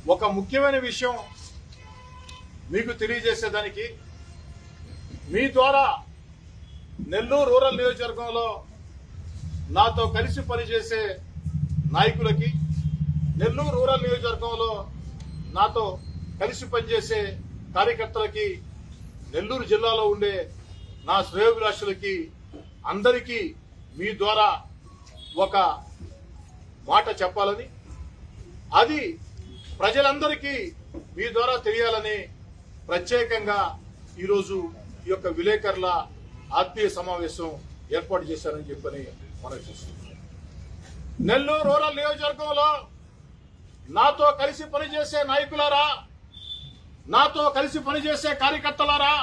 ఒక ముఖ్యమైన విషయం మీకు తెలియజేసేదానికి మీ ద్వారా నెల్లూరు రూరల్ నియోజకవర్గంలో నాతో కలిసి పనిచేసే నాయకులకి నెల్లూరు రూరల్ నియోజకవర్గంలో నాతో కలిసి పనిచేసే కార్యకర్తలకి నెల్లూరు జిల్లాలో ఉండే నా శ్రేయోభిలాషులకి అందరికీ మీ ద్వారా ఒక మాట చెప్పాలని అది ప్రజలందరికీ మీ ద్వారా తెలియాలని ప్రత్యేకంగా ఈరోజు ఈ యొక్క విలేకరుల ఆత్మీయ సమావేశం ఏర్పాటు చేశారని చెప్పని మనం చూస్తున్నాం నెల్లూరు రూరల్ నియోజకవర్గంలో నాతో కలిసి పనిచేసే నాయకులారా నాతో కలిసి పనిచేసే కార్యకర్తలారా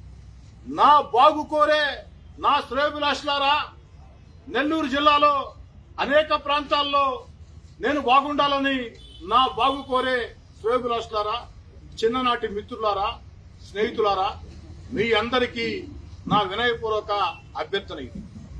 నా బాగు కోరే నా శ్రేయోభిలాషులారా నెల్లూరు జిల్లాలో అనేక ప్రాంతాల్లో నేను బాగుండాలని నా బాగు కోరే శ్రేయోభిలాషులారా చిన్ననాటి మిత్రులారా స్నేహితులారా మీ అందరికీ నా వినయపూర్వక అభ్యర్థన ఇది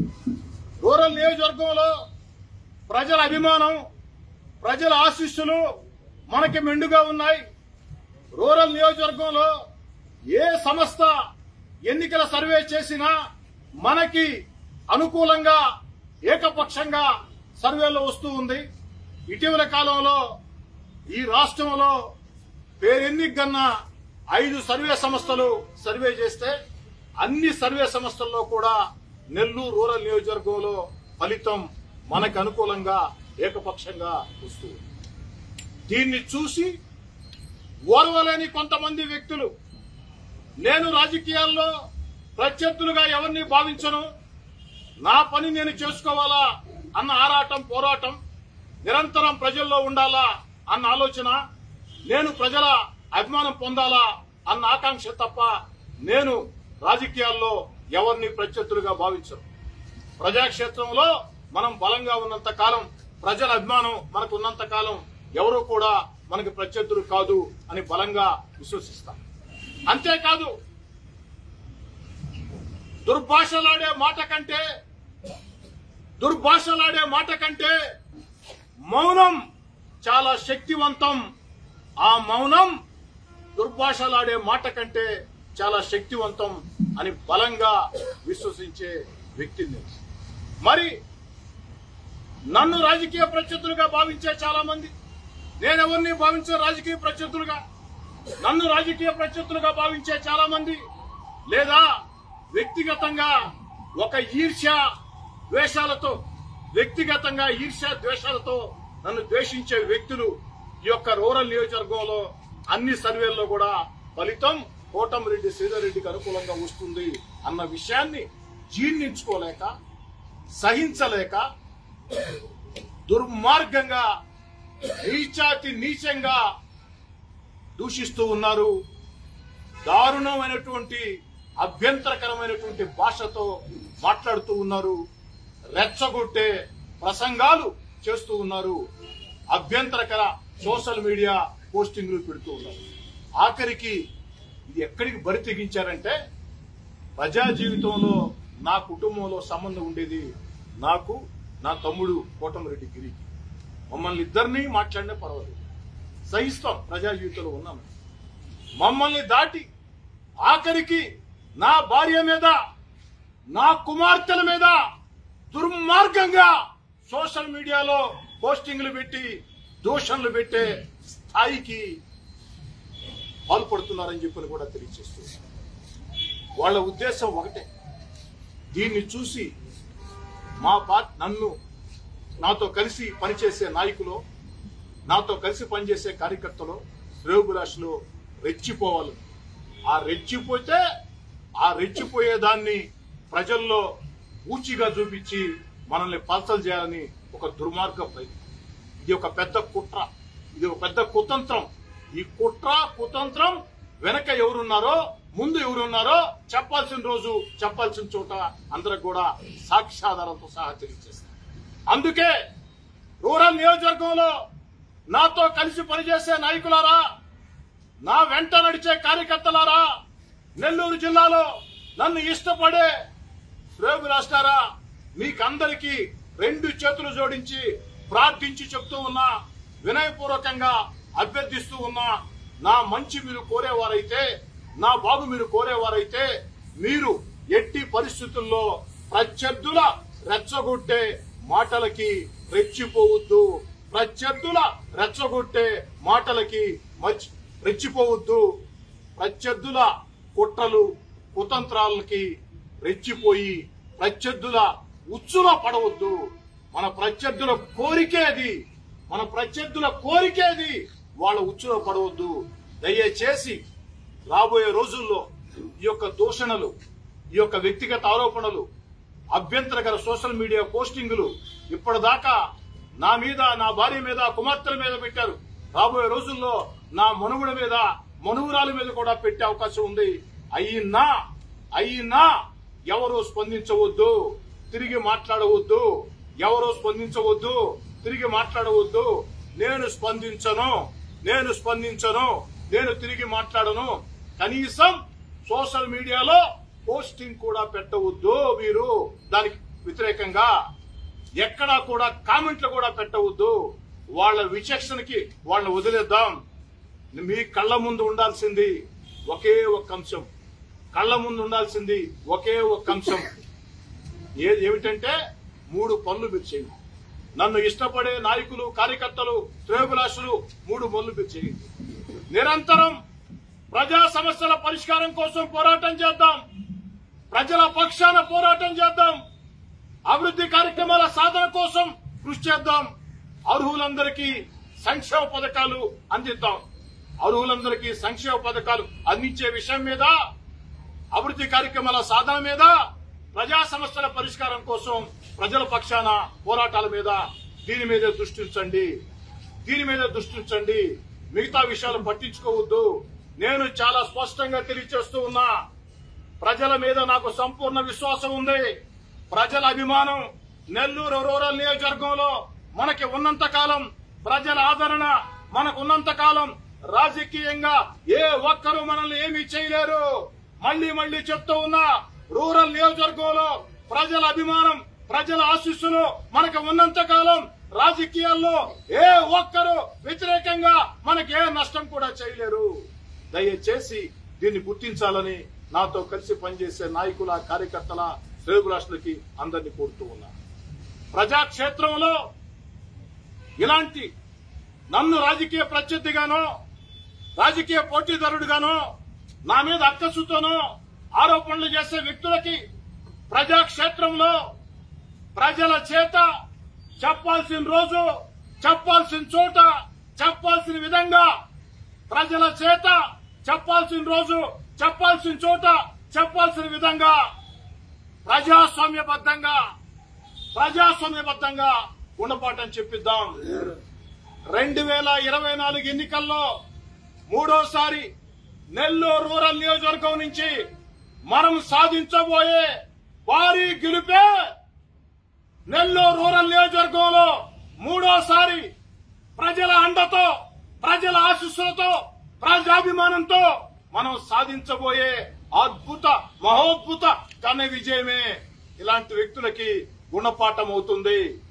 రూరల్ నియోజకవర్గంలో ప్రజల అభిమానం ప్రజల ఆశీస్సులు మనకి మెండుగా ఉన్నాయి రూరల్ నియోజకవర్గంలో ఏ సంస్థ ఎన్నికల సర్వే చేసినా మనకి అనుకూలంగా ఏకపక్షంగా సర్వేలో వస్తూ ఉంది ఇటీవల కాలంలో ఈ రాష్ట్రంలో పేరెన్నికన్న ఐదు సర్వే సంస్థలు సర్వే చేస్తే అన్ని సర్వే సంస్థల్లో కూడా నెల్లూరు రూరల్ నియోజకవర్గంలో ఫలితం మనకు అనుకూలంగా ఏకపక్షంగా వస్తుంది దీన్ని చూసి ఓర్వలేని కొంతమంది వ్యక్తులు నేను రాజకీయాల్లో ప్రత్యర్థులుగా ఎవరిని భావించను నా పని నేను చేసుకోవాలా అన్న ఆరాటం పోరాటం నిరంతరం ప్రజల్లో ఉండాలా అన్న ఆలోచన నేను ప్రజల అభిమానం పొందాలా అన్న ఆకాంక్ష తప్ప నేను రాజకీయాల్లో ఎవరిని ప్రత్యర్థులుగా భావించను ప్రజాక్షేత్రంలో మనం బలంగా ఉన్నంత కాలం ప్రజల అభిమానం మనకు ఉన్నంత కాలం ఎవరు కూడా మనకి ప్రత్యర్థులు కాదు అని బలంగా విశ్వసిస్తాం అంతేకాదు దుర్భాషలాడే మాట కంటే దుర్భాషలాడే మాట కంటే మౌనం చాలా శక్తివంతం ఆ మౌనం దుర్భాషలాడే మాట కంటే చాలా శక్తివంతం అని బలంగా విశ్వసించే వ్యక్తిని నేను. మరి నన్ను రాజకీయ ప్రత్యర్థులుగా భావించే చాలా మంది నేనెవరిని భావించే రాజకీయ ప్రత్యర్థులుగా నన్ను రాజకీయ ప్రత్యర్థులుగా భావించే చాలా మంది లేదా వ్యక్తిగతంగా ఒక ఈర్ష్య ద్వేషాలతో వ్యక్తిగతంగా ఈర్ష్య ద్వేషాలతో నన్ను ద్వేషించే వ్యక్తులు ఈ యొక్క రూరల్ నియోజకవర్గంలో అన్ని సర్వేల్లో కూడా ఫలితం కోటమిరెడ్డి శ్రీధర్రెడ్డికి అనుకూలంగా వస్తుంది అన్న విషయాన్ని జీర్ణించుకోలేక సహించలేక దుర్మార్గంగా నీచాతి నీచంగా దూషిస్తూ ఉన్నారు దారుణమైనటువంటి అభ్యంతరకరమైనటువంటి భాషతో మాట్లాడుతూ ఉన్నారు రెచ్చగొట్టే ప్రసంగాలు చేస్తూ ఉన్నారు అభ్యంతరకర సోషల్ మీడియా పోస్టింగ్లు పెడుతూ ఉన్నారు ఆఖరికి ఇది ఎక్కడికి బరి తెగించారంటే ప్రజా జీవితంలో నా కుటుంబంలో సంబంధం ఉండేది నాకు నా తమ్ముడు కోటమిరెడ్డి గిరికి మమ్మల్ని ఇద్దరిని మాట్లాడినా పర్వాలేదు సహిస్తాం ప్రజా జీవితంలో ఉన్నాము మమ్మల్ని దాటి ఆఖరికి నా భార్య మీద నా కుమార్తెల మీద దుర్మార్గంగా సోషల్ మీడియాలో పోస్టింగ్లు పెట్టి దూషణలు పెట్టే స్థాయికి పాల్పడుతున్నారని చెప్పని కూడా తెలియజేస్తుంది వాళ్ళ ఉద్దేశం ఒకటే దీన్ని చూసి మా పార్టీ నన్ను నాతో కలిసి పనిచేసే నాయకులు నాతో కలిసి పనిచేసే కార్యకర్తలు శ్రేయోభిలాషులు రెచ్చిపోవాలి ఆ రెచ్చిపోతే ఆ రెచ్చిపోయేదాన్ని ప్రజల్లో ఊచిగా చూపించి మనల్ని పల్సలు చేయాలని ఒక దుర్మార్గ ప్రయత్నం ఇది ఒక పెద్ద కుట్ర ఇది ఒక పెద్ద కుతంత్రం ఈ కుట్ర కుతంత్రం వెనక ఎవరున్నారో ముందు ఎవరున్నారో చెప్పాల్సిన రోజు చెప్పాల్సిన చోట అందరికి కూడా సాక్ష్యాధారంతో సహా తెలియజేస్తారు అందుకే రూరల్ నియోజకవర్గంలో నాతో కలిసి పనిచేసే నాయకులారా నా వెంట నడిచే కార్యకర్తలారా నెల్లూరు జిల్లాలో నన్ను ఇష్టపడే శ్రేయోభిలాషారా మీకందరికీ రెండు చేతులు జోడించి ప్రార్థించి చెప్తూ ఉన్నా వినయపూర్వకంగా అభ్యర్థిస్తూ ఉన్నా నా మంచి మీరు కోరేవారైతే నా బాగు మీరు కోరేవారైతే మీరు ఎట్టి పరిస్థితుల్లో ప్రత్యర్థుల రెచ్చగొట్టే మాటలకి రెచ్చిపోవద్దు ప్రత్యర్థుల రెచ్చగొట్టే మాటలకి మర్చి రెచ్చిపోవద్దు ప్రత్యర్థుల కుట్రలు కుతంత్రాలకి రెచ్చిపోయి ప్రత్యర్థుల ఉచ్చులో పడవద్దు మన ప్రత్యర్థుల కోరికేది మన ప్రత్యర్థుల కోరికేది వాళ్ళ ఉచ్చులో పడవద్దు దయచేసి రాబోయే రోజుల్లో ఈ యొక్క దూషణలు ఈ యొక్క వ్యక్తిగత ఆరోపణలు అభ్యంతరకర సోషల్ మీడియా పోస్టింగులు ఇప్పటిదాకా నా మీద నా భార్య మీద కుమార్తెల మీద పెట్టారు రాబోయే రోజుల్లో నా మనుగుడ మీద మనుగురాల మీద కూడా పెట్టే అవకాశం ఉంది అయినా అయినా ఎవరు స్పందించవద్దు తిరిగి మాట్లాడవద్దు ఎవరు స్పందించవద్దు తిరిగి మాట్లాడవద్దు నేను స్పందించను నేను స్పందించను నేను తిరిగి మాట్లాడను కనీసం సోషల్ మీడియాలో పోస్టింగ్ కూడా పెట్టవద్దు మీరు దానికి వ్యతిరేకంగా ఎక్కడా కూడా కామెంట్లు కూడా పెట్టవద్దు వాళ్ళ విచక్షణకి వాళ్ళని వదిలేద్దాం మీ కళ్ళ ముందు ఉండాల్సింది ఒకే ఒక్క అంశం కళ్ళ ముందు ఉండాల్సింది ఒకే ఒక్క అంశం ఏ- ఏమిటంటే మూడు పనులు మీరు చేయండి నన్ను ఇష్టపడే నాయకులు కార్యకర్తలు శ్రేయోభిలాషులు మూడు పనులు మీరు చేయండి నిరంతరం ప్రజా సమస్యల పరిష్కారం కోసం పోరాటం చేద్దాం ప్రజల పక్షాన పోరాటం చేద్దాం అభివృద్ధి కార్యక్రమాల సాధన కోసం కృషి చేద్దాం అర్హులందరికీ సంక్షేమ పథకాలు అందిద్దాం అర్హులందరికీ సంక్షేమ పథకాలు అందించే విషయం మీద అభివృద్ధి కార్యక్రమాల సాధన మీద ప్రజా సమస్యల పరిష్కారం కోసం ప్రజల పక్షాన పోరాటాల మీద దీని మీద దృష్టి ఉంచండి దీని మీద దృష్టి ఉంచండి మిగతా విషయాలు పట్టించుకోవద్దు నేను చాలా స్పష్టంగా తెలియజేస్తూ ఉన్నా ప్రజల మీద నాకు సంపూర్ణ విశ్వాసం ఉంది ప్రజల అభిమానం నెల్లూరు రూరల్ నియోజకవర్గంలో మనకి ఉన్నంత కాలం ప్రజల ఆదరణ మనకు ఉన్నంత కాలం రాజకీయంగా ఏ ఒక్కరూ మనల్ని ఏమీ చేయలేరు మళ్లీ మళ్లీ చెప్తూ ఉన్నా రూరల్ నియోజకవర్గంలో ప్రజల అభిమానం ప్రజల ఆశీస్సులు మనకు ఉన్నంత కాలం రాజకీయాల్లో ఏ ఒక్కరు వ్యతిరేకంగా మనకి ఏ నష్టం కూడా చేయలేరు దయచేసి దీన్ని గుర్తించాలని నాతో కలిసి పనిచేసే నాయకుల కార్యకర్తల శ్రేయభిలాషులకి అందరినీ కోరుతూ ఉన్నా ప్రజాక్షేత్రంలో ఇలాంటి నన్ను రాజకీయ ప్రత్యర్థిగానో రాజకీయ పోటీదారుడుగానో నా మీద అక్కసుతోనో ఆరోపణలు చేసే వ్యక్తులకి ప్రజాక్షేత్రంలో ప్రజల చేత చెప్పాల్సిన రోజు చెప్పాల్సిన చోట చెప్పాల్సిన విధంగా ప్రజల చేత చెప్పాల్సిన రోజు చెప్పాల్సిన చోట చెప్పాల్సిన విధంగా ప్రజాస్వామ్యబద్ధంగా ప్రజాస్వామ్యబద్ధంగా గుణపాఠం చెప్పిద్దాం రెండు వేల ఇరవై నాలుగు ఎన్నికల్లో మూడోసారి నెల్లూరు రూరల్ నియోజకవర్గం నుంచి మనం సాధించబోయే భారీ గెలుపే నెల్లూరు రూరల్ నియోజకవర్గంలో మూడోసారి ప్రజల అండతో ప్రజల ఆశీస్సులతో ప్రజాభిమానంతో మనం సాధించబోయే అద్భుత మహోద్భుత ఘన విజయమే ఇలాంటి వ్యక్తులకి గుణపాఠం అవుతుంది